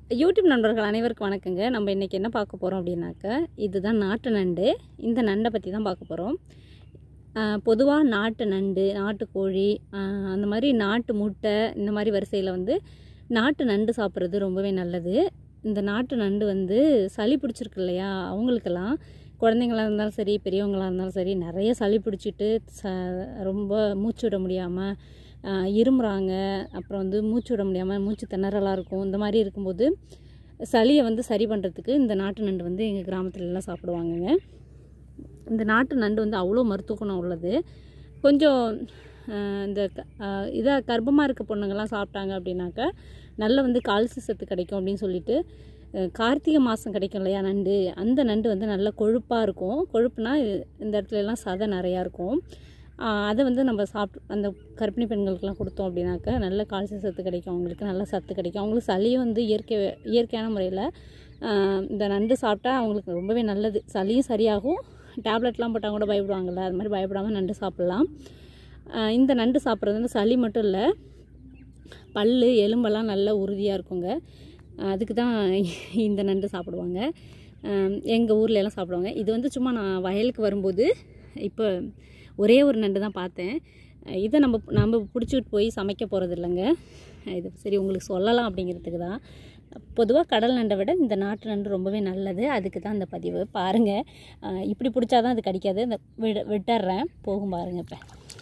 YouTube நண்பர்கள் அனைவருக்கும் வணக்கங்க நம்ம இன்றைக்கி என்ன பார்க்க போகிறோம் அப்படின்னாக்க இதுதான் நாட்டு நண்டு இந்த நண்டை பற்றி தான் பார்க்க போகிறோம் பொதுவாக நாட்டு நண்டு நாட்டுக்கோழி ஆஹ் அந்த மாதிரி நாட்டு முட்டை இந்த மாதிரி வரிசையில் வந்து நாட்டு நண்டு சாப்பிட்றது ரொம்பவே நல்லது இந்த நாட்டு நண்டு வந்து சளி பிடிச்சிருக்கு இல்லையா அவங்களுக்கெல்லாம் குழந்தைங்களா இருந்தாலும் சரி பெரியவங்களாக இருந்தாலும் சரி நிறைய சளி பிடிச்சிட்டு ச ரொம்ப மூச்சு விட முடியாமல் இருமுறாங்க அப்புறம் வந்து மூச்சு விட முடியாமல் மூச்சு திணறலாக இருக்கும் இந்த மாதிரி இருக்கும்போது சளியை வந்து சரி பண்ணுறதுக்கு இந்த நாட்டு நண்டு வந்து எங்கள் கிராமத்துல எல்லாம் சாப்பிடுவாங்கங்க இந்த நாட்டு நண்டு வந்து அவ்வளோ மருத்துவ குணம் உள்ளது கொஞ்சம் ஆஹ் இந்த இதாக கர்ப்பமாக இருக்க பொண்ணுங்கள்லாம் சாப்பிட்டாங்க அப்படின்னாக்கா நல்ல வந்து கால்சி சத்து கிடைக்கும் அப்படின்னு சொல்லிட்டு அஹ் கார்த்திகை மாதம் கிடைக்கும் இல்லையா நண்டு அந்த நண்டு வந்து நல்ல கொழுப்பாக இருக்கும் கொழுப்புனா இந்த இடத்துல எல்லாம் சதை நிறையா இருக்கும் ஆஹ் அதை வந்து நம்ம சாப்பிட்டு அந்த கர்ப்பிணி பெண்களுக்கெல்லாம் கொடுத்தோம் அப்படின்னாக்கா நல்ல கால்சி சத்து கிடைக்கும் அவங்களுக்கு நல்ல சத்து கிடைக்கும் அவங்களுக்கு சளியும் வந்து இயற்கை இயற்கையான முறையில் இந்த நண்டு சாப்பிட்டா அவங்களுக்கு ரொம்பவே நல்லது சளியும் சரியாகும் டேப்லெட்லாம் போட்டால் கூட பயப்படுவாங்கள்ல அது மாதிரி பயப்படாமல் நண்டு சாப்பிட்லாம் ஆஹ் இந்த நண்டு சாப்பிட்றது வந்து சளி மட்டும் இல்லை பல் எலும்பெல்லாம் நல்ல உறுதியாக இருக்குங்க அதுக்கு தான் இந்த நண்டு சாப்பிடுவாங்க எங்கள் ஊர்ல எல்லாம் சாப்பிடுவாங்க இது வந்து சும்மா நான் வயலுக்கு வரும்போது இப்போ ஒரே ஒரு நண்டு தான் பார்த்தேன் அஹ் இதை நம்ம நம்ம பிடிச்சிட்டு போய் சமைக்க போகிறது இல்லைங்க இது சரி உங்களுக்கு சொல்லலாம் அப்படிங்கிறதுக்கு தான் பொதுவாக கடல் நண்டை விட இந்த நாட்டு நண்டு ரொம்பவே நல்லது அதுக்கு தான் இந்த பதிவு பாருங்கள் அஹ் இப்படி பிடிச்சா தான் அது கடிக்காது இந்த விட விட்டுறேன் போகும் பாருங்கள் இப்போ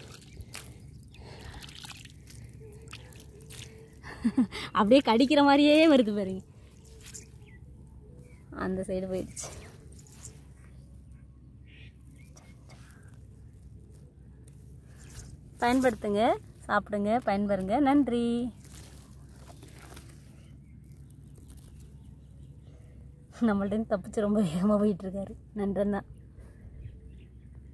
அப்படியே கடிக்கிற மாதிரியே வருது பாருங்க அந்த சைடு போயிடுச்சு பயன்படுத்துங்க சாப்பிடுங்க பயன்பெறுங்க நன்றி நம்மள்ட்ட தப்பிச்சு ரொம்ப வேகமாக போயிட்டுருக்காரு நன்றி தான்